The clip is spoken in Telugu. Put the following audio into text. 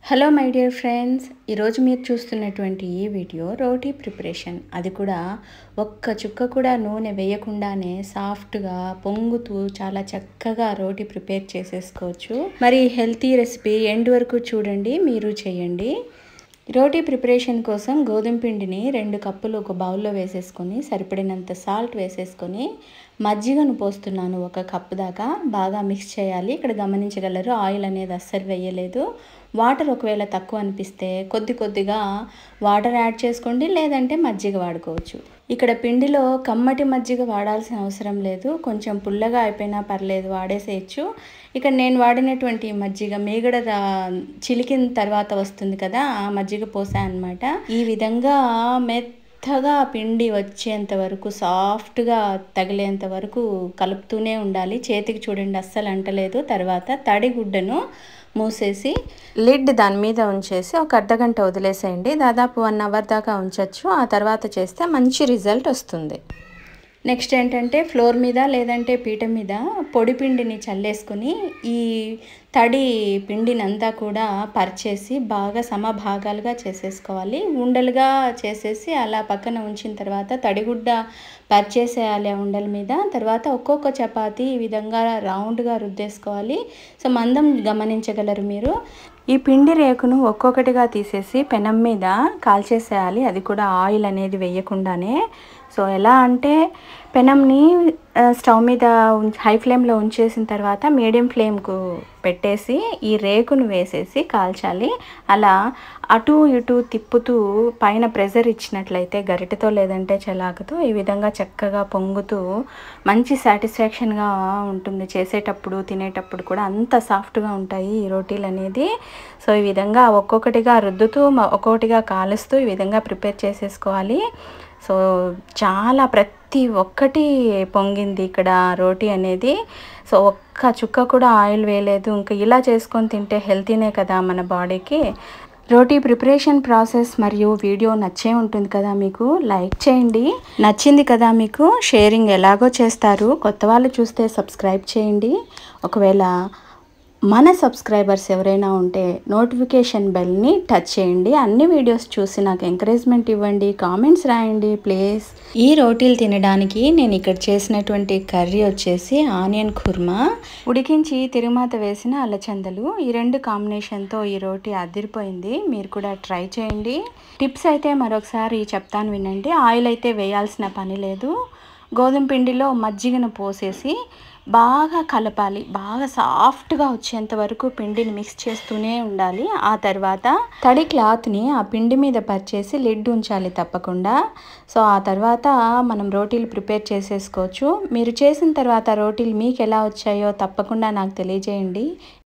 హలో మై డియర్ ఫ్రెండ్స్ ఈరోజు మీరు చూస్తున్నటువంటి ఈ వీడియో రోటీ ప్రిపరేషన్ అది కూడా ఒక్క చుక్క కూడా నూనె వేయకుండానే సాఫ్ట్గా పొంగుతూ చాలా చక్కగా రోటీ ప్రిపేర్ చేసేసుకోవచ్చు మరి హెల్తీ రెసిపీ ఎండ్ వరకు చూడండి మీరు చేయండి రోటీ ప్రిపరేషన్ కోసం గోధుమ పిండిని రెండు కప్పులు ఒక బౌల్లో వేసేసుకొని సరిపడినంత సాల్ట్ వేసేసుకొని మజ్జిగను పోస్తున్నాను ఒక కప్పు దాకా బాగా మిక్స్ చేయాలి ఇక్కడ గమనించగలరు ఆయిల్ అనేది అస్సలు వేయలేదు వాటర్ ఒకవేళ తక్కువ అనిపిస్తే కొద్ది కొద్దిగా వాటర్ యాడ్ చేసుకోండి లేదంటే మజ్జిగ వాడుకోవచ్చు ఇక్కడ పిండిలో కమ్మటి మజ్జిగ వాడాల్సిన అవసరం లేదు కొంచెం పుల్లగా అయిపోయినా పర్లేదు వాడేసేయచ్చు ఇక్కడ నేను వాడినటువంటి మజ్జిగ మీగడ చిలికిన తర్వాత వస్తుంది కదా ఆ మజ్జిగ పోసా అనమాట ఈ విధంగా మెత్తగా పిండి వచ్చేంత వరకు సాఫ్ట్గా తగిలేంత వరకు కలుపుతూనే ఉండాలి చేతికి చూడండి అస్సలు అంటలేదు తర్వాత తడి గుడ్డను మూసేసి లిడ్ దాని మీద ఉంచేసి ఒక అర్ధగంట వదిలేసేయండి దాదాపు వన్ అవర్ దాకా ఉంచవచ్చు ఆ తర్వాత చేస్తే మంచి రిజల్ట్ వస్తుంది నెక్స్ట్ ఏంటంటే ఫ్లోర్ మీద లేదంటే పీట మీద పొడి పిండిని చల్లేసుకొని ఈ తడి పిండినంతా కూడా పరిచేసి బాగా సమభాగాలుగా చేసేసుకోవాలి ఉండలుగా చేసేసి అలా పక్కన ఉంచిన తర్వాత తడిగుడ్డ పరిచేసేయాలి ఆ ఉండల మీద తర్వాత ఒక్కొక్క చపాతీ ఈ విధంగా రౌండ్గా రుద్దేసుకోవాలి సో మందం గమనించగలరు మీరు ఈ పిండి రేకును ఒక్కొక్కటిగా తీసేసి పెనం మీద కాల్చేసేయాలి అది కూడా ఆయిల్ అనేది వేయకుండానే సో ఎలా అంటే పెనంని స్టవ్ మీద హై ఫ్లేమ్లో ఉంచేసిన తర్వాత మీడియం ఫ్లేమ్కు పెట్టేసి ఈ రేకును వేసేసి కాల్చాలి అలా అటు ఇటు తిప్పుతూ పైన ప్రెజర్ ఇచ్చినట్లయితే గరిటెతో లేదంటే చలాకతో ఈ విధంగా చక్కగా పొంగుతూ మంచి సాటిస్ఫాక్షన్గా ఉంటుంది చేసేటప్పుడు తినేటప్పుడు కూడా అంత సాఫ్ట్గా ఉంటాయి ఈ రోటీలు అనేది సో ఈ విధంగా ఒక్కొక్కటిగా రుద్దుతూ ఒక్కొక్కటిగా కాలుస్తూ ఈ విధంగా ప్రిపేర్ చేసేసుకోవాలి సో చాలా ప్రతి ఒక్కటి పొంగింది ఇక్కడ రోటీ అనేది సో ఒక్క చుక్క కూడా ఆయిల్ వేయలేదు ఇంకా ఇలా చేసుకొని తింటే హెల్తీనే కదా మన బాడీకి రోటీ ప్రిపరేషన్ ప్రాసెస్ మరియు వీడియో నచ్చే ఉంటుంది కదా మీకు లైక్ చేయండి నచ్చింది కదా మీకు షేరింగ్ ఎలాగో చేస్తారు కొత్త వాళ్ళు చూస్తే సబ్స్క్రైబ్ చేయండి ఒకవేళ మన సబ్స్క్రైబర్స్ ఎవరైనా ఉంటే నోటిఫికేషన్ బెల్ని టచ్ చేయండి అన్ని వీడియోస్ చూసి నాకు ఎంకరేజ్మెంట్ ఇవ్వండి కామెంట్స్ రాయండి ప్లీజ్ ఈ రోటీలు తినడానికి నేను ఇక్కడ చేసినటువంటి కర్రీ వచ్చేసి ఆనియన్ కుర్మా ఉడికించి తిరుమాత వేసిన అల్లచందలు ఈ రెండు కాంబినేషన్తో ఈ రోటీ అదిరిపోయింది మీరు కూడా ట్రై చేయండి టిప్స్ అయితే మరొకసారి చెప్తాను వినండి ఆయిల్ అయితే వేయాల్సిన పని లేదు గోధుమ పిండిలో మజ్జిగను పోసేసి బాగా కలపాలి బాగా సాఫ్ట్గా వచ్చేంత వరకు పిండిని మిక్స్ చేస్తూనే ఉండాలి ఆ తర్వాత తడి క్లాత్ని ఆ పిండి మీద పరిచేసి లిడ్ ఉంచాలి తప్పకుండా సో ఆ తర్వాత మనం రోటీలు ప్రిపేర్ చేసేసుకోవచ్చు మీరు చేసిన తర్వాత రోటీలు మీకు ఎలా వచ్చాయో తప్పకుండా నాకు తెలియజేయండి